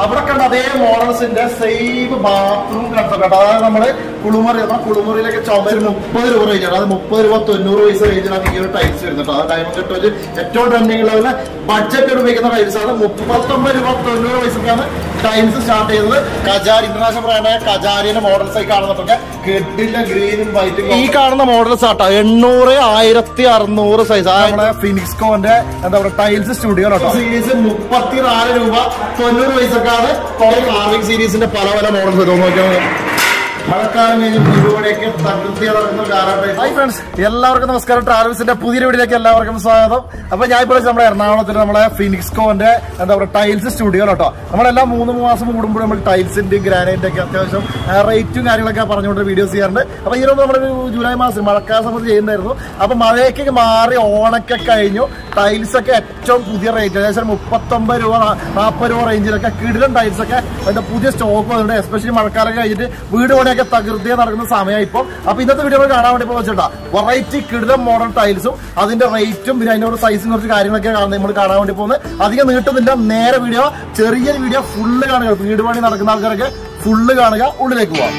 അവിടെ കണ്ട അതേ മോഡൽസിന്റെ സെയിം ബാത്റൂം കൺസെപ്റ്റ് അതായത് നമ്മള് കുളിമുറി നമ്മുടെ കുളിമുറിയിലൊക്കെ ചുമര് മുപ്പത് രൂപ റേഞ്ച് അതായത് മുപ്പത് രൂപ തൊണ്ണൂറ് പൈസ റേഞ്ചിലാണ് ഈ ഒരു ടൈൽസ് വരുന്നത് അത് ഡയമണ്ട് കെട്ടോല് ഏറ്റവും ട്രെൻഡിംഗ് ലെവലില് ബഡ്ജറ്റ് ഉപയോഗിക്കുന്ന ടൈൽസ് ആണ് മുപ്പത്തൊമ്പത് രൂപ തൊണ്ണൂറ് പൈസക്കാണ് ടൈൽസ് സ്റ്റാർട്ട് ചെയ്തത് കജാരി ഇന്റർനാഷണൽ ബ്രാൻഡായ കജാരിയുടെ മോഡൽസ് ആയി കാണുന്നതൊക്കെ കെട്ടില്ല ഗ്രീനും വൈറ്റും ഈ കാണുന്ന മോഡൽസ് ആട്ടോ എണ്ണൂറ് ആയിരത്തി അറുന്നൂറ് സൈസ് നമ്മുടെ ഫിനിക്സ്കോന്റെ എന്താ പറയുക ടൈൽസ് സ്റ്റുഡിയോ കേട്ടോ സീരീസ് മുപ്പത്തിനാല് രൂപ തൊണ്ണൂറ് പൈസക്കാണ് കാർവിംഗ് സീരീസിന്റെ പല പല മോഡൽസ് നോക്കിയാൽ മഴക്കാലം കഴിഞ്ഞ് പരിപാടിയൊക്കെ തകൃതി നടക്കുന്ന കാലഘട്ടം ഹായ് ഫ്രണ്ട്സ് എല്ലാവർക്കും നമസ്കാരം ട്രാവൽസിന്റെ പുതിയ വീഡിയോയിലേക്ക് എല്ലാവർക്കും സ്വാഗതം അപ്പൊ ഞാൻ ഇപ്പോൾ നമ്മുടെ എറണാകുളത്തിൽ നമ്മളെ ഫിനിക്സ്കോന്റെ എന്താ പറയുക ടൈൽസ് സ്റ്റുഡിയോ കേട്ടോ നമ്മളെല്ലാം മൂന്ന് മാസം കൂടുമ്പോൾ നമ്മൾ ടൈൽസിന്റെ ഗ്രാനൈറ്റ് ഒക്കെ അത്യാവശ്യം റേറ്റും കാര്യങ്ങളൊക്കെ പറഞ്ഞുകൊണ്ട് വീഡിയോസ് ചെയ്യാറുണ്ട് അപ്പൊ ഇതിനൊന്നും നമ്മുടെ ഒരു ജൂലൈ മാസം മഴക്കാല സമയത്ത് ചെയ്യുന്നുണ്ടായിരുന്നു അപ്പൊ മഴയൊക്കെ മാറി ഓണൊക്കെ കഴിഞ്ഞു ടൈൽസ് ഒക്കെ ഏറ്റവും പുതിയ റേറ്റ് ഏകദേശം മുപ്പത്തൊമ്പത് രൂപ നാൽപ്പത് രൂപ റേഞ്ചിലൊക്കെ കിടിലൻ ടൈൽസ് ഒക്കെ അതിന്റെ പുതിയ സ്റ്റോക്ക് വന്നിട്ടുണ്ട് എസ്പെഷ്യലി മഴക്കാലം കഴിഞ്ഞിട്ട് വീട് പണിയൊക്കെ തകൃതിയെ നടക്കുന്ന സമയം ഇപ്പം അപ്പൊ ഇന്നത്തെ വീഡിയോ കാണാൻ വേണ്ടി വെച്ചിട്ടാ വെറൈറ്റി കിടിലൻ മോഡൽ ടൈൽസും അതിന്റെ റേറ്റും പിന്നെ അതിന്റെ സൈസും കുറച്ച് കാര്യങ്ങളൊക്കെ കാണുന്നത് നമ്മൾ കാണാൻ വേണ്ടി പോകുന്നത് അധികം നീട്ടുന്നില്ല നേരെ വീഡിയോ ചെറിയൊരു വീഡിയോ ഫുള്ള് കാണുക വീട് പണി നടക്കുന്ന ആൾക്കാരൊക്കെ ഫുള്ള് കാണുക ഉള്ളിലേക്ക് പോവാം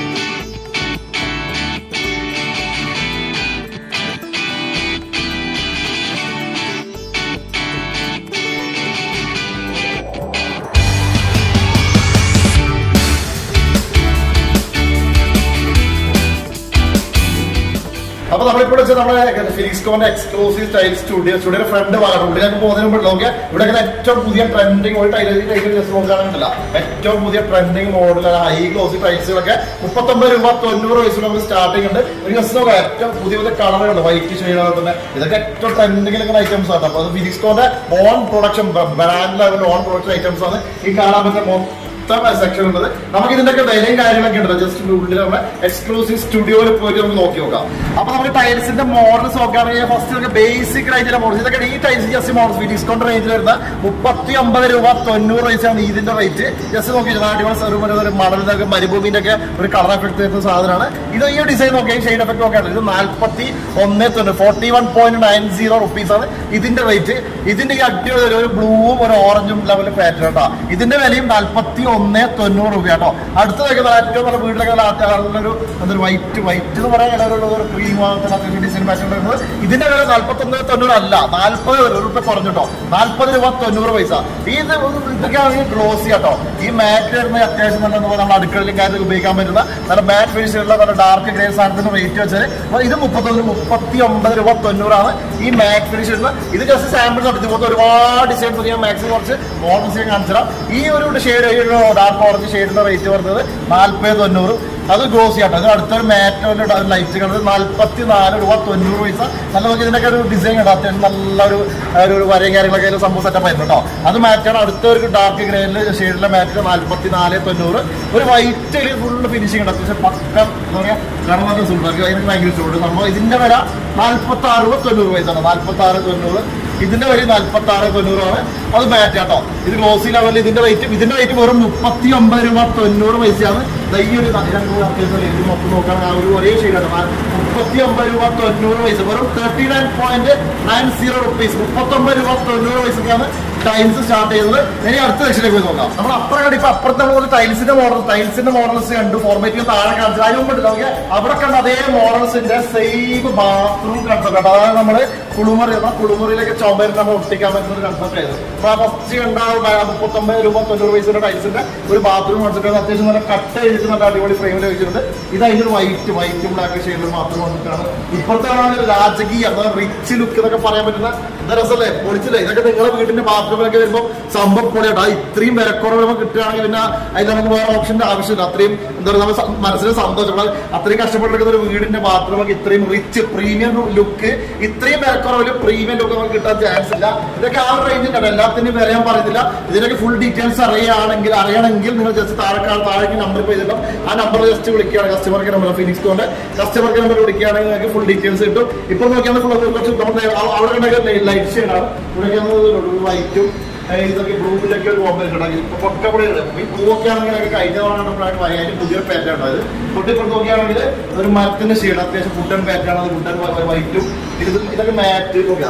അപ്പൊ നമ്മളിപ്പോൾ വെച്ചാൽ നമ്മുടെ ഫിനിക്സ്കോന്റെ എക്സ്ക്ലൂസീവ് ടൈൽ സ്റ്റുഡിയോ സ്റ്റുഡിയോയുടെ ഫ്രണ്ട് ഭാഗം ഉള്ളിലേക്ക് പോകുന്നതിന് മുമ്പ് നോക്കിയാൽ ഇവിടെ ഇങ്ങനെ ഏറ്റവും പുതിയ ട്രെൻഡിങ് ഒരു ടൈൽ ടൈൽ ജസ്റ്റ് നോക്കുകയാണെന്നില്ല ഏറ്റവും പുതിയ ട്രെൻഡിങ് മോഡൽ ഹൈ ഗ്ലോസി ടൈൽസുകളൊക്കെ മുപ്പത്തൊമ്പത് രൂപ തൊണ്ണൂറ് വയസ്സിൽ നമുക്ക് സ്റ്റാർട്ടിംഗ് ഉണ്ട് ഒരു ജസ്റ്റ് നോക്കാം ഏറ്റവും പുതിയ പുതിയ കളറുകൾ വൈറ്റ് ഷെയ്ഡ് തന്നെ ഇതൊക്കെ ഏറ്റവും ട്രെൻഡിങ്ങിൽ നിൽക്കുന്ന ഐറ്റംസ് ആണ് അപ്പൊ അത് ഫിനിക്സ്കോന്റെ own production brand level own production items ആണ് ഈ കാണാൻ പറ്റുന്ന മൊത്തം സെക്ഷൻ ഉള്ളത് നമുക്ക് ഇതിന്റെയൊക്കെ വിലയും കാര്യങ്ങളൊക്കെ ഉണ്ട് ജസ്റ്റ് ഉള്ളിൽ നമ്മുടെ എക്സ്ക്ലൂസീവ് സ്റ്റുഡിയോയിൽ പോയിട്ട് നമുക്ക് നോക്കി നോക്കാം അപ്പൊ നമുക്ക് ടൈൽസിന്റെ മോഡൽസ് നോക്കുകയാണെങ്കിൽ ഫസ്റ്റ് നമുക്ക് ബേസിക് റേഞ്ചിലെ മോഡൽസ് ഇതൊക്കെ ഈ ടൈൽസ് ജസ്റ്റ് മോഡൽസ് ഡിസ്കൗണ്ട് റേഞ്ചിൽ വരുന്ന മുപ്പത്തി ഒമ്പത് രൂപ തൊണ്ണൂറ് പൈസയാണ് ഇതിന്റെ റേറ്റ് ജസ്റ്റ് നോക്കി അടിപൊളി സെറുമ ഒരു മണലിനൊക്കെ മരുഭൂമിന്റെ ഒക്കെ ഒരു കളർ എഫക്ട് വരുന്ന സാധനമാണ് ഇത് ഈ ഡിസൈൻ നോക്കിയാൽ ഷെയ്ഡ് എഫക്ട് നോക്കിയാണ് ഇത് നാൽപ്പത്തി ഒന്ന് തൊണ്ണൂറ് forty one point nine zero rupees ആണ് ഇതിന്റെ റേറ്റ് ഇതിന്റെ ഈ അടിപൊളി ഒരു- ഒരു ബ്ലൂവും ഒരു ഓറഞ്ചും ലെവൽ പാറ്റേൺ കേട്ടോ ഇതിന്റെ വിലയും നാൽപ്പത്തി ഒന്ന് തൊണ്ണൂറ് രൂപ കേട്ടോ അടുത്ത വെക്കുന്ന ഏറ്റവും നല്ല വീട്ടിലൊക്കെ നല്ലൊരു എന്തൊരു വൈറ്റ് വൈറ്റ് എന്ന് പറയാൻ ഒരു ഒരു ക്രീം ഡിസൈൻ പാറ്റേൺ വരുന്നത് ഇതിന്റെ വില നാൽപ്പത്തി ഒന്ന് തൊണ്ണൂറ് അല്ല നാൽപ്പത് രൂപ കുറഞ്ഞിട്ടോ നാൽപ്പത് രൂപ തൊണ്ണൂറ് പൈസ ഇത് ഇതൊക്കെ ആണെങ്കിൽ ഗ്ലോസി കേട്ടോ ഈ മാറ്റ് വരുന്ന അത്യാവശ്യം നല്ല എന്താ പറയുക, നമ്മുടെ അടുക്കളയിലും കാര്യത്തിൽ ഉപയോഗിക്കാൻ പറ്റുന്ന നല്ല മാറ്റ് ഫിനിഷിലുള്ള നല്ല ഡാർക്ക് ഗ്രേ സാധനത്തിന് റേറ്റ് വെച്ചാൽ അപ്പൊ ഇത് മുപ്പത്തൊന്ന് മുപ്പത്തി ഒമ്പത് രൂപ തൊണ്ണൂറാണ് ഈ മാറ്റ് ഫിനിഷ് വരുന്നത് ഇത് ജസ്റ്റ് സാമ്പിൾ നടത്തി ഇതുപോലത്തെ ഒരുപാട് ഡിസൈൻസ് ഞാൻ മാക്സിമം കുറച്ച് മോഡൽ ഡിസൈൻ കാണിച്ചുതരാം ഈ ഒരു ഷെയ്ഡ് ഡാർക്ക് ഓറഞ്ച് ഷെയ്ഡിന്റെ റേറ്റ് വരുന്നത് നാൽപ്പത് തൊണ്ണൂറ് അത് ഗ്ലോസി ആട്ടോ അത് അടുത്തൊരു മാറ്റ് ലൈറ്റ് കളർ നാൽപ്പത്തി നാല് രൂപ തൊണ്ണൂറ് പൈസ നല്ല നോക്കി ഇതിനൊക്കെ ഒരു ഡിസൈൻ ഉണ്ട് അത്യാവശ്യം നല്ലൊരു ഒരു ഒരു വരയും കാര്യങ്ങളൊക്കെ അതിൽ സംഭവം സെറ്റപ്പ് ആയിരുന്നു കേട്ടോ അത് മാറ്റാണ് അടുത്തൊരു ഡാർക്ക് ഗ്രേയിൽ ഷെയ്ഡിലെ മാറ്റ് നാൽപ്പത്തി നാല് തൊണ്ണൂറ് ഒരു വൈറ്റിൽ ഫുള്ള് ഫിനിഷിംഗ് ഉണ്ട് അത്യാവശ്യം പക്ക എന്താ പറയുക കാണാൻ നല്ല സുഖം എനിക്ക് ഭയങ്കര ഇഷ്ടപ്പെട്ടു സംഭവം ഇതിന്റെ വില നാൽപ്പത്തി ആറ് രൂപ തൊണ്ണൂറ് പൈസ ആണ് നാൽപ്പത്തി ആറ് തൊണ്ണൂറ് ഇതിന്റെ വില നാൽപ്പത്തി ആറ് തൊണ്ണൂറാണ് അത് മാറ്റ് കേട്ടോ ഇത് ഗ്ലോസി ലെവലിൽ ഇതിന്റെ റേറ്റ് ഇതിന്റെ റേറ്റ് വെറും മുപ്പത്തി ഒമ്പത് രൂപ തൊണ്ണൂറ് പൈസയാണ് ദാ ഈ ഒരു രണ്ട് അത്യാവശ്യം ഇത് മൊത്തം നോക്കുകയാണെങ്കിൽ ആ ഒരു ഒരേ ഷെയ്ഡാണ് മുപ്പത്തി ഒമ്പത് രൂപ തൊണ്ണൂറ് പൈസ വെറും thirty nine point nine zero rupees മുപ്പത്തൊമ്പത് രൂപ തൊണ്ണൂറ് പൈസക്കാണ് ടൈൽസ് സ്റ്റാർട്ട് ചെയ്തത് ഇനി അടുത്ത സെക്ഷനിലേക്ക് പോയി നോക്കാം നമ്മൾ അപ്പുറം കണ്ടി ഇപ്പൊ അപ്പുറത്തെ നമ്മൾ ടൈൽസിന്റെ മോഡൽ ടൈൽസിന്റെ മോഡൽസ് കണ്ടു ഫോർമാറ്റ് താഴെ കാണിച്ചു അതിന് മുമ്പ് നോക്കിയാൽ അവിടെ കണ്ട അതേ മോഡൽസിന്റെ സെയിം ബാത്റൂം കൺസെപ്റ്റ് അതായത് നമ്മള് കുളിമുറി നമ്മുടെ കുളിമുറിയിലേക്ക് ചുമരിൽ നമ്മൾ ഒട്ടിക്കാൻ പറ്റുന്ന ഒരു കൺസെപ്റ്റ് ആയിരുന്നു അപ്പൊ ആ ഫസ്റ്റ് ഉണ്ടാവും മുപ്പത്തൊമ്പത് രൂപ തൊണ്ണൂറ് പൈസയുടെ ടൈൽസിന്റെ ഒരു ബാത്റൂം കൺസെപ്റ്റ് അത്യാവശ്യം നല്ല കട്ട എഴുതി നല്ല അടിപൊളി ഫ്രെയിമിൽ വെച്ചിട്ടുണ്ട് ഇത് അതിന്റെ ഒരു വൈറ്റ് വൈറ്റും ബ്ലാക്ക് ഷെയ്ഡിൽ മാത്രം വന്നിട്ടാണ് ഇപ്പോഴത്തെ ആണെങ്കിൽ രാജകീയ അഥവാ റിച്ച് ലുക്ക് എന്നൊക്കെ പറയാൻ പറ്റുന്ന എന്താ രസമല്ലേ പൊളിച്ചില്ലേ ഇതൊക്കെ നിങ്ങളുടെ വീടിന്റെ ബാത്റൂമിലൊക്കെ വരുമ്പോൾ സംഭവം പൊളിയാട്ടോ ആ ഇത്രയും വിലക്കുറവ് നമുക്ക് കിട്ടുകയാണെങ്കിൽ പിന്നെ അതിൽ നമുക്ക് വേറെ ഓപ്ഷന്റെ ആവശ്യമില്ല അത്രയും എന്താ പറയുക നമ്മൾ സ- മനസ്സിന് സന്തോഷം നമ്മൾ അത്രയും കഷ്ടപ്പെട്ടിരിക്കുന്ന ഒരു വീടിന്റെ ബാത്റൂമൊക്കെ ഇത്രയും റിച്ച് പ്രീമിയം ലുക്ക് ഇത്രയും വിലക്കുറവിൽ പ്രീമിയം ലുക്ക് നമുക്ക് കിട്ടാൻ ചാൻസ് ഇല്ല ഇതൊക്കെ ആ ഒരു റേഞ്ചിൽ ഉണ്ട് എല്ലാത്തിനും വില ഞാൻ പറയുന്നില്ല ഇതിനൊക്കെ ഫുൾ ഡീറ്റെയിൽസ് അറിയുകയാണെങ്കിൽ അറിയണമെങ്കിൽ നിങ്ങൾ ജസ്റ്റ് താഴെ താഴേക്ക് നമ്പർ ചെയ്തിട്ടും ആ നമ്പർ ജസ്റ്റ് വിളിക്കുകയാണ് കസ്റ്റമർ കെയർ നമ്പർ ഫിനിക്സ് കൊണ്ട് കസ്റ്റമർ കെയർ നമ്പർ വിളിക്കുകയാണെങ്കിൽ നിങ്ങൾക്ക് ഫുൾ ഡീറ്റെയിൽസ് കിട്ടും ഇപ്പോൾ നോക്കിയാൽ ഫുൾ കുറച്ച് നമ്മൾ നേ- ആ- അവിടെ കണ്ടെങ്കിൽ ലൈറ്റ് ഷെയ്ഡാണ് ഇവിടെ വൈറ്റും ഇതൊക്കെ ബ്ലൂമിലൊക്കെ ഒരു കോമ്പൻ കിട്ടാൻ ഇപ്പൊ പൊക്കപ്പടി ഈ പൂവൊക്കെ ആണെങ്കിൽ കഴിഞ്ഞ തവണ കണ്ടപ്പോഴാണ് പറയാൻ പുതിയൊരു പാറ്റേൺ ഉണ്ടായത് തൊട്ടിപ്പുറത്ത് നോക്കിയാണെങ്കിൽ ഒരു മരത്തിന്റെ ഷെയ്ഡ് അത്യാവശ്യം ഫുഡൻ പാറ്റേൺ ആണ് ഫുഡൻ വൈറ്റും ഇത് ഇതൊക്കെ മാറ്റ് നോക്കാം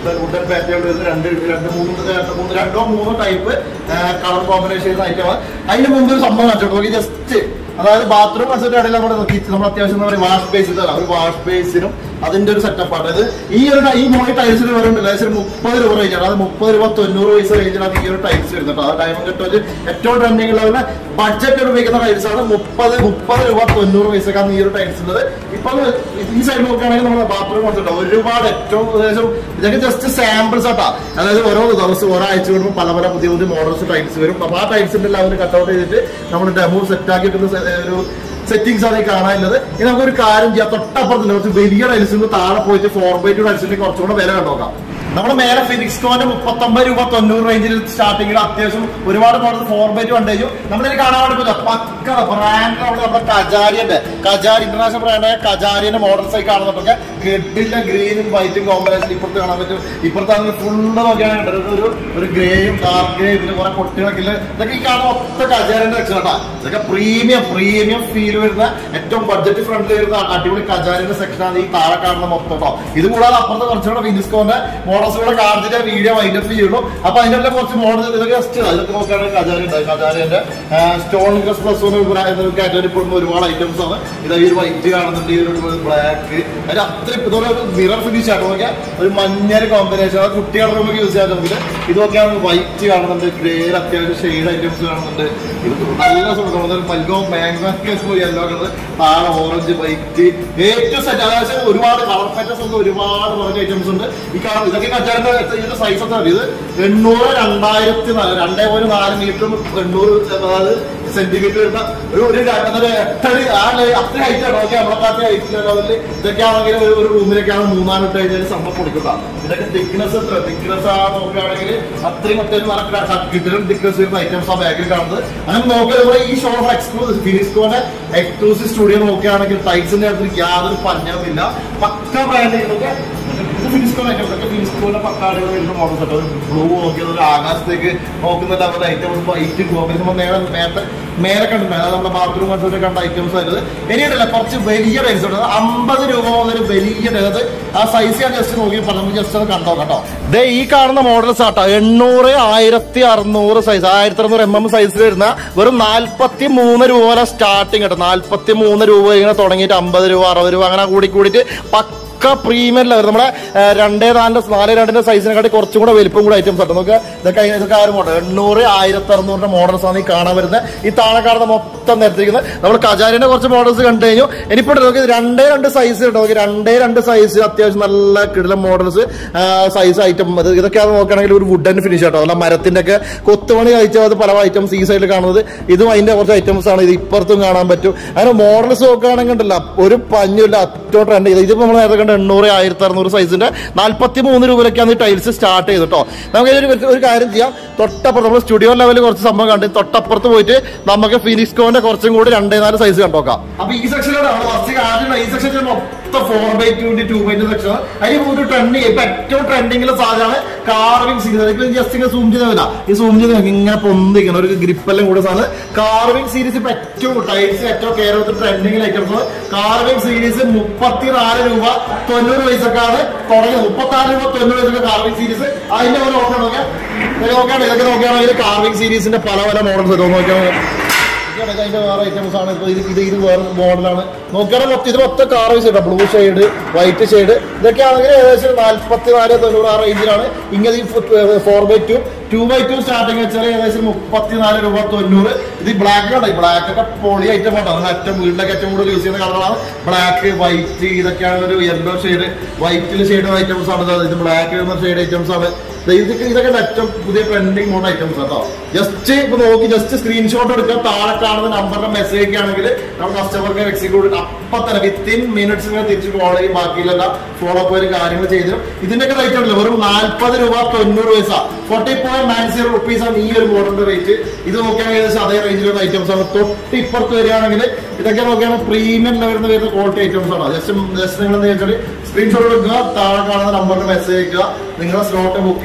വുഡൻ വുഡൻ പാറ്റേൺ വരുന്ന രണ്ട് രണ്ട് മൂന്ന് രണ്ട് മൂന്ന് രണ്ടോ മൂന്നോ ടൈപ്പ് കളർ കോമ്പിനേഷൻ ചെയ്യുന്ന ഐറ്റമാണ് അതിന് മുമ്പ് ഒരു സംഭവം കാണിച്ചോട്ടോ നോക്കി ജസ്റ്റ് അതായത് ബാത്റൂം കൺസെപ്റ്റ് ഇടയിൽ നമ്മുടെ കിച്ചൺ നമ്മൾ അത്യാവശ്യം എന്താ പറയുക വാഷ് ബേസ് ഇതല്ല ഒരു വാഷ് ബേസിനും അതിന്റെ ഒരു സെറ്റപ്പ് ആണ് ഇത് ഈ ഒരു ടൈ- ഈ മോഡൽ ടൈൽസിന് വരുന്നുണ്ട് ഏകദേശം ഒരു മുപ്പത് രൂപ റേഞ്ചാണ് അതായത് മുപ്പത് രൂപ തൊണ്ണൂറ് പൈസ റേഞ്ചിലാണ് ഈ ഒരു ടൈൽസ് വരുന്നത് കേട്ടോ ആ ഡയമണ്ട് കെട്ടോല് ഏറ്റവും ട്രെൻഡിംഗ് ഉള്ള ബഡ്ജറ്റ് ഉപയോഗിക്കുന്ന ടൈൽസ് ആണ് മുപ്പത് മുപ്പത് രൂപ തൊണ്ണൂറ് പൈസക്കാണ് ഈ ഒരു ടൈൽസ് ഉള്ളത് ഇപ്പൊ ഈ സൈഡ് നോക്കുകയാണെങ്കിൽ നമ്മുടെ ബാത്റൂം കൊടുത്തിട്ടോ ഒരുപാട് ഏറ്റവും ഏകദേശം ഇതൊക്കെ ജസ്റ്റ് സാമ്പിൾസ് ആട്ടാ അതായത് ഓരോ ദിവസം ഒരാഴ്ച കൂടുമ്പോൾ പല പല പുതിയ പുതിയ മോഡൽസ് ടൈൽസ് വരും അപ്പൊ ആ ടൈൽസിന്റെ ലെവൽ കട്ടൗട്ട് ചെയ്തിട്ട് നമ്മൾ ഡെമോ സെറ്റ് ആക്കി വെക്കുന്ന സെ- ഒരു സെറ്റിംഗ്സ് ആണ് ഈ കാണാനുള്ളത് ഇനി നമുക്കൊരു കാര്യം ചെയ്യാം തൊട്ടപ്പുറത്തില്ല കുറച്ച് വലിയ ടൈൽസിന് താഴെ പോയിട്ട് ഫോർ ബൈ ടു ടൈൽസിന്റെ കുറച്ചുകൂടെ വില കണ്ടോക്കാം നമ്മുടെ മേലെ ഫിനിക്സ് കോന്റെ മുപ്പത്തൊമ്പത് രൂപ തൊണ്ണൂറ് റേഞ്ചിൽ സ്റ്റാർട്ടിങ്ങിൽ അത്യാവശ്യം ഒരുപാട് മോഡൽ ഫോർ ബൈ ടു ഉണ്ടെങ്കിൽ നമ്മളിത് കാണാൻ വേണ്ടി പറ്റില്ല പക്ക ബ്രാൻഡ് അവിടെ നമ്മുടെ കജാരിയുടെ കജാരി ഇന്റർനാഷണൽ ബ്രാൻഡായ കജാരിയുടെ മോഡൽസ് ആയി കാണുന്നതൊക്കെ കെട്ടില്ല ഗ്രീനും വൈറ്റും കോമ്പിനേഷൻ ഇപ്പുറത്ത് കാണാൻ പറ്റും ഇപ്പുറത്താണെങ്കിൽ ഫുള്ള് നോക്കിയാണ് കണ്ടത് ഒരു ഒരു ഗ്രേയും ഡാർക്ക് ഗ്രേ ഇതിന് കുറെ പൊട്ടികളൊക്കെ ഇല്ല ഇതൊക്കെ ഈ കാണുന്ന ഒറ്റ കജാരിന്റെ സെക്ഷൻ കേട്ടാ ഇതൊക്കെ പ്രീമിയം പ്രീമിയം ഫീൽ വരുന്ന ഏറ്റവും ബഡ്ജറ്റ് ഫ്രണ്ടിൽ വരുന്ന അടിപൊളി കജാരിന്റെ സെക്ഷനാണ് ഈ താഴെ കാണുന്ന മൊത്തം കേട്ടോ ഇത് കൂടാതെ അപ്പുറത്തെ കുറച്ചുകൂടെ ഫിനിസ്കോന്റെ മോഡൽസ് കൂടെ കാണിച്ചിട്ട് വീഡിയോ വൈൻഡപ്പ് ചെയ്യുള്ളൂ അപ്പൊ അതിന്റെ കുറച്ച് മോഡൽ ഇതൊക്കെ ജസ്റ്റ് ഇതൊക്കെ നോക്കുകയാണെങ്കിൽ കജാരി ഉണ്ട് കജാരിന്റെ സ്റ്റോൺ ഗ്ലസ് പ്ലസ് കാറ്റഗറി പെടുന്ന ഒരുപാട് ഐറ്റംസ് ആണ് ഇത് ഈ ഒരു വൈറ്റ് കാണുന്നുണ്ട് ഈ ഒരു ബ്ലാക്ക് അതിന് അത്രയും ഇതുപോലെ മിറർ ഫിനിഷ് ആണ് നോക്കിയാൽ ഒരു മഞ്ഞൾ കോമ്പിനേഷൻ അത് കുട്ടികളുടെ നമുക്ക് യൂസ് ചെയ്യാൻ നമുക്ക് ഇത് നോക്കിയാൽ വൈറ്റ് കാണുന്നുണ്ട് ഗ്രേ അത്യാവശ്യം ഷെയ്ഡ് ഐറ്റംസ് കാണുന്നുണ്ട് ഇത് നല്ല സുഖം മൽഗോ മാംഗോ യെല്ലോ കളർ താഴെ ഓറഞ്ച് വൈറ്റ് ഏറ്റവും സെറ്റ് അതായത് ഒരുപാട് കളർ പാറ്റേഴ്സ് ഒക്കെ ഒരുപാട് പറഞ്ഞ ഐറ്റംസ് ഉണ്ട് ഈ കാണുന്നത് ഇതൊക്കെ കച്ചാറിന്റെ ഇതിന്റെ സൈസ് ഒക്കെ അറിയും ഇത് എണ്ണൂറ് രണ്ടായിരത്തി നാല് രണ്ടേ പോയിന്റ് നാല് മീറ്ററും എണ്ണൂറ് അതായത് സെന്റിമീറ്റർ വരുന്ന ഒരു ഒരു ര- എന്താ പറയാ, എട്ടടി ആ ലൈ- അത്ര ഹൈറ്റ് ആണ് ഓക്കെ നമ്മളെ ഹൈറ്റ് ലെവലിൽ ഇതൊക്കെ ആണെങ്കിൽ ഒരു ഒരു റൂമിലൊക്കെയാണ് മൂന്നാല് ഇട്ട് കഴിഞ്ഞാൽ സംഭവം കൊടുക്കുക ഇതൊക്കെ തിക്നെസ് എത്ര തിക്നെസ് ആ നോക്കുകയാണെങ്കിൽ അത്രയും അത്യാവശ്യം നല്ല കിട്ടുന്ന തിക്നെസ് വരുന്ന ഐറ്റംസ് ആ ബാക്കിൽ കാണുന്നത് അങ്ങനെ നോക്കുക നമ്മുടെ ഈ ഷോ ഓഫ് എക്സ്ക്ലൂസീവ് ഫിനിസ്കോന്റെ എക്സ്ക്ലൂസീവ് സ്റ്റുഡിയോ നോക്കുകയാണെങ്കിൽ ടൈൽസിന്റെ കാര്യത്തിൽ യാതൊരു പഞ്ഞവുമില്ല പക്ക ബ്രാൻഡ് നോക്കുക ഇത് ഫിനിസ്കോൺ ഐറ്റം ഇതൊക്കെ ഫിനിസ്കോന്റെ പക്കാടുകൾ വരുന്ന മോഡൽസ് കേട്ടോ ബ്ലൂ നോക്കിയത് ഒരു ആകാശത്തേക്ക് നോക്കുന്നുണ്ട് അവരുടെ ഐറ്റംസ് വൈറ്റ് ഗോപി നമ്മൾ നേരെ നേരത്തെ മേലെ കണ്ടിട്ടുണ്ട് അതായത് നമ്മുടെ ബാത്റൂം കണ്ടൊക്കെ കണ്ട ഐറ്റംസ് ആയിരുന്നു ഇനിയുണ്ടല്ല കുറച്ച് വലിയ ടൈൽസ് ഉണ്ട് അമ്പത് രൂപ മുതൽ വലിയ അതായത് ആ സൈസ് ഞാൻ ജസ്റ്റ് നോക്കി പറഞ്ഞു ജസ്റ്റ് അത് കണ്ടോ കേട്ടോ ദേ ഈ കാണുന്ന മോഡൽസ് ആട്ടോ എണ്ണൂറ് ആയിരത്തി അറുന്നൂറ് സൈസ് ആയിരത്തി അറുന്നൂറ് എം എം സൈസിൽ വരുന്ന വെറും നാല്പത്തി മൂന്ന് രൂപ വരെ സ്റ്റാർട്ടിങ് കേട്ടോ നാല്പത്തി മൂന്ന് രൂപ ഇങ്ങനെ തുടങ്ങിയിട്ട് അമ്പത് രൂപ അറുപത് രൂപ അങ്ങനെ കൂടി കൂടിയിട്ട് പക്ക പ്രീമിയം ലെവൽ നമ്മുടെ ആ, രണ്ടേ നാലിന്റെ നാല് രണ്ടിന്റെ സൈസിനെക്കാട്ടി കുറച്ചും കൂടെ വലിപ്പം കൂടെ ഐറ്റംസ് ഉണ്ട് നമുക്ക് ഇതൊക്കെ ഇതൊക്കെ ആരും മോഡൽ എണ്ണൂറ് ആയിരത്തി അറുന്നൂറിന്റെ മോഡൽസ് ആണ് ഈ കാണാൻ വരുന്നത് ഈ താഴെ കാണുന്ന മൊത്തം നിരത്തിരിക്കുന്നത് നമ്മൾ കജാരിന്റെ കുറച്ച് മോഡൽസ് കണ്ടു കഴിഞ്ഞു ഇനിയിപ്പോൾ നോക്കി രണ്ടേ രണ്ട് സൈസ് ഉണ്ട് നോക്കി രണ്ടേ രണ്ട് സൈസ് അത്യാവശ്യം നല്ല കിടിലം മോഡൽസ് സൈസ് ഐറ്റം അത് ഇതൊക്കെയാണ് നോക്കുകയാണെങ്കിൽ ഒരു വുഡൻ ഫിനിഷ് കേട്ടോ അല്ല മരത്തിന്റെ ഒക്കെ കൊത്തുപണി കഴിച്ചാൽ പല ഐറ്റംസ് ഈ സൈഡിൽ കാണുന്നത് ഇതും അതിന്റെ കുറച്ച് ഐറ്റംസ് ആണ് ഇത് ഇപ്പുറത്തും കാണാൻ പറ്റും അങ്ങനെ മോഡൽസ് നോക്കുകയാണെങ്കിൽ ഉണ്ടല്ലോ ഒരു പഞ്ഞില്ല അറ്റോ ട്രെൻഡ് ചെയ്ത് ഇതിപ്പോ നമ്മൾ നേരത്തെ കണ്ട എണ്ണൂറ് ആയിരത്തി അറുന്നൂറ് സൈസിന്റെ നാല്പത്തി മൂന്ന് രൂപയിലേക്കാണ് ഈ ടൈൽസ് സ്റ്റാർട്ട് ചെയ്ത് കേട്ടോ നമുക്ക് ഇതിലൊരു ഒരു കാര്യം ചെയ്യാം തൊട്ടപ്പുറത്ത് നമ്മൾ സ്റ്റുഡിയോ ലെവലിൽ കുറച്ച് സംഭവം കണ്ട് തൊട്ടപ്പുറത്ത് പോയിട്ട് നമുക്ക് ഫിനിസ്കോന്റെ കുറച്ചും കൂടി രണ്ടേ നാല് സൈസ് കണ്ടോക്കാം അപ്പൊ ഈ സെക്ഷനിലാണ് ഫസ്റ്റ് ആദ്യം ഈ സെക്ഷനിൽ മൊത്തം four by two two by two section അതിന് ഒരു ട്രെൻഡിങ് ഇപ്പൊ ഏറ്റവും ട്രെൻഡിങ്ങിലെ സാധനമാണ് കാർവിംഗ് സീരീസ് ഇപ്പൊ ജസ്റ്റ് ഇങ്ങനെ സൂം ചെയ്തല്ല ഈ സൂം ചെയ്ത് നോക്കി ഇങ്ങനെ പൊന്തിക്കണം ഒരു ഗ്രിപ്പെല്ലാം കൂടെ സാധനം കാർവിംഗ് സീരീസ് ഇപ്പൊ ഏറ്റവും ടൈൽസ് ഏറ്റവും കേരളത്തിൽ ട്രെൻഡിങ്ങിൽ ഐറ്റംസ് കാർവിംഗ് സീരീസ് മുപ്പത്തിനാല് രൂപ തൊണ്ണൂറ് പൈസക്കാണ് തുടങ്ങിയത് മുപ്പത്തിനാല് രൂപ തൊണ്ണൂറ് പൈസക്ക് കാർവിംഗ് സീരീസ് അതിന്റെ ഒരു ഓപ്ഷൻ നോക്കാം നോക്കുകയാണ് ഇതൊക്കെ നോക്കുകയാണെങ്കിൽ കാർവിംഗ് സീരീസിന്റെ പല പല മോഡൽസ് നോക്കിയാൽ ഇതൊക്കെ അതിന്റെ വേറെ ഐറ്റംസ് ആണ് ഇപ്പൊ ഇത് ഇത് ഇത് വേറെ മോഡലാണ് നോക്കുകയാണെങ്കിൽ മൊത്തം ഇത് മൊത്തം കാർ വൈസ് കേട്ടോ ബ്ലൂ ഷെയ്ഡ് വൈറ്റ് ഷെയ്ഡ് ഇതൊക്കെ ആണെങ്കിൽ ഏകദേശം നാല്പത്തി നാല് തൊണ്ണൂറ് ആ റേഞ്ചിലാണ് ഇങ്ങനെ ഈ four by two two by two starting വെച്ചാൽ ഏകദേശം മുപ്പത്തിനാല് രൂപ തൊണ്ണൂറ് ഇത് ബ്ലാക്ക് ആണ് ബ്ലാക്ക് ഒക്കെ പൊളി ഐറ്റം ആണ് അത് ഏറ്റവും വീട്ടിലൊക്കെ ഏറ്റവും കൂടുതൽ യൂസ് ചെയ്യുന്ന കളറാണ് ബ്ലാക്ക് വൈറ്റ് ഇതൊക്കെയാണ് ഒരു യെല്ലോ ഷെയ്ഡ് വൈറ്റിൽ ഷെയ്ഡ് ഐറ്റംസ് ആണ് ഇത്. ഇത് ബ്ലാക്ക് എന്ന ഷെയ്ഡ് ഐറ്റംസ് ആണ് ദേ ഇതൊക്കെ ഇതൊക്കെ ഏറ്റവും പുതിയ ട്രെൻഡിങ് മോഡ് ഐറ്റംസ് കേട്ടോ ജസ്റ്റ് ഇപ്പൊ നോക്കി ജസ്റ്റ് സ്ക്രീൻഷോട്ട് എടുക്കുക താഴെ കാണുന്ന നമ്പറിന്റെ മെസ്സേജ് ആണെങ്കിൽ നമ്മൾ കസ്റ്റമർക്ക് എക്സിക്യൂട്ട് അപ്പൊ തന്നെ വിത്തിൻ മിനിറ്റ്സ് തിരിച്ച് കോൾ ചെയ്യും ബാക്കിയിലെല്ലാം ഫോളോ അപ്പ് വരും കാര്യങ്ങൾ ചെയ്തു ഇതിന്റെയൊക്കെ റേറ്റ് ഉണ്ടല്ലോ വെറും നാല്പത് രൂപ തൊണ്ണൂറ് പൈസ forty point nine zero rupees ആണ് ഈ ഒരു മോഡലിന്റെ റേറ്റ് ഇത് നോക്കുകയാണെങ്കിൽ ഏകദേശം അതേ റേഞ്ചിലുള്ള ഐറ്റംസ് ആണ് തൊട്ട് ഇപ്പുറത്ത് വരികയാണെങ്കിൽ ഇതൊക്കെ നോക്കുകയാണെങ്കിൽ പ്രീമിയം ലെവലിൽ വരുന്ന ക്വാളിറ്റി ഐറ്റംസ് ആണ് ജസ്റ്റ് ജസ്റ്റ് നിങ്ങൾ എന്താ വെച്ചാൽ സ്ക്രീൻഷോട്ട് എടുക്കുക താഴെ കാണുന്ന നമ്പറിൽ മെസ്സേജ് അയക്കുക നിങ്ങളെ സ്ലോട്ട് ബുക്ക് ചെയ്യുക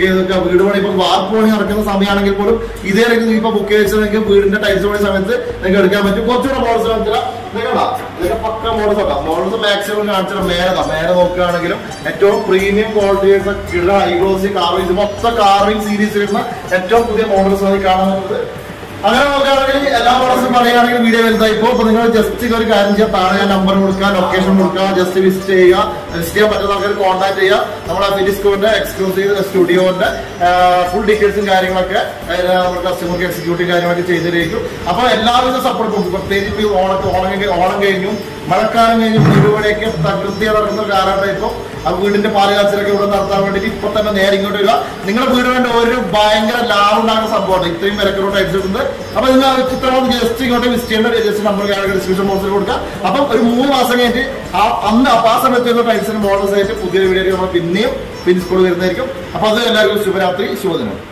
ചെയ്ത് വെക്കുക വീട് പണി ഇപ്പൊ വാർപ്പ് പണി നടക്കുന്ന സമയമാണെങ്കിൽ പോലും ഇതേ നിങ്ങൾക്ക് ഇപ്പൊ ബുക്ക് ചെയ്ത് വെച്ചാൽ നിങ്ങൾക്ക് വീടിന്റെ ടൈൽസ് പണി സമയത്ത് നിങ്ങൾക്ക് എടുക്കാൻ പറ്റും കുറച്ചുകൂടെ മോഡൽസ് കാണിച്ചാൽ നിങ്ങളാ ഇതൊക്കെ പക്ക മോഡൽസ് ഉണ്ടാവും മോഡൽസ് മാക്സിമം കാണിച്ചാൽ മേലെ മേലെ നോക്കുകയാണെങ്കിലും ഏറ്റവും പ്രീമിയം ക്വാളിറ്റി ഉള്ള ഹൈ ഗ്ലോസി കാർവിംഗ് മൊത്തം കാർവിംഗ് സീരീസ് വരുന്ന ഏറ്റവും പുതിയ മോഡൽസ് ആണ് ഈ കാണാൻ പറ്റുന്നത് അങ്ങനെ നോക്കുകയാണെങ്കിൽ എല്ലാ മോഡൽസും പറയുകയാണെങ്കിൽ വീഡിയോ വലുതായി ഇപ്പോൾ ഇപ്പൊ നിങ്ങൾ ജസ്റ്റ് ഒരു കാര്യം ചെയ്യാം താഴെ ഞാൻ നമ്പർ കൊടുക്കുക ലൊക്കേഷൻ കൊടുക്കുക ജസ്റ്റ് വിസിറ്റ് ചെയ്യുക വിസിറ്റ് ചെയ്യാൻ പറ്റുന്ന ആൾക്കാർ കോൺടാക്ട് ചെയ്യുക നമ്മുടെ ഫിലിസ്കോന്റെ എക്സ്ക്ലൂസീവ് സ്റ്റുഡിയോന്റെ ഫുൾ ഡീറ്റെയിൽസും കാര്യങ്ങളൊക്കെ അതിന് നമ്മുടെ കസ്റ്റമർക്ക് എക്സിക്യൂട്ടീവ് കാര്യങ്ങളൊക്കെ ചെയ്തിരിക്കും അപ്പൊ എല്ലാവിധ സപ്പോർട്ടും പ്രത്യേകിച്ച് ഇപ്പൊ ഈ ഓണക്ക് ഓണം കഴിഞ്ഞ് ഓണം കഴിഞ്ഞു മഴക്കാലം കഴിഞ്ഞ് വീടുപടിയൊക്കെ തകൃതി നടക്കുന്ന ഒരു കാലഘട്ടം ഇപ്പൊ ആ വീടിന്റെ പാലുകാച്ചിലൊക്കെ ഇവിടെ നടത്താൻ വേണ്ടിയിട്ട് ഇപ്പൊ തന്നെ നേരെ ഇങ്ങോട്ട് വരിക നിങ്ങളുടെ വീട് വേണ്ട ഒരു ഭയങ്കര ലാഭം ഉണ്ടാകുന്ന സംഭവമാണ് ഇത്രയും വിലക്കുറവ് ടൈപ്സ് എടുക്കുന്നത് അപ്പൊ നിങ്ങൾ ചിത്രം ജസ്റ്റ് ഇങ്ങോട്ട് വിസിറ്റ് ചെയ്യേണ്ട ജസ്റ്റ് നമ്പർ ഡിസ്ക്രിപ്ഷൻ ബോക്സിൽ കൊടുക്കുക അപ്പം ഒരു മൂന്ന് മാസം കഴിഞ്ഞിട്ട് ആ അന്ന് അപ്പൊ ആ സമയത്ത് വരുന്ന ടൈപ്സിന് മോഡൽസ് ആയിട്ട് പുതിയൊരു വീഡിയോ നമ്മൾ പിന്നെയും പിൻ സ്കൂൾ വരുന്നതായിരിക്കും അപ്പൊ അത് എല്ലാവർക്കും ശുഭരാത്രി ശുഭദിനം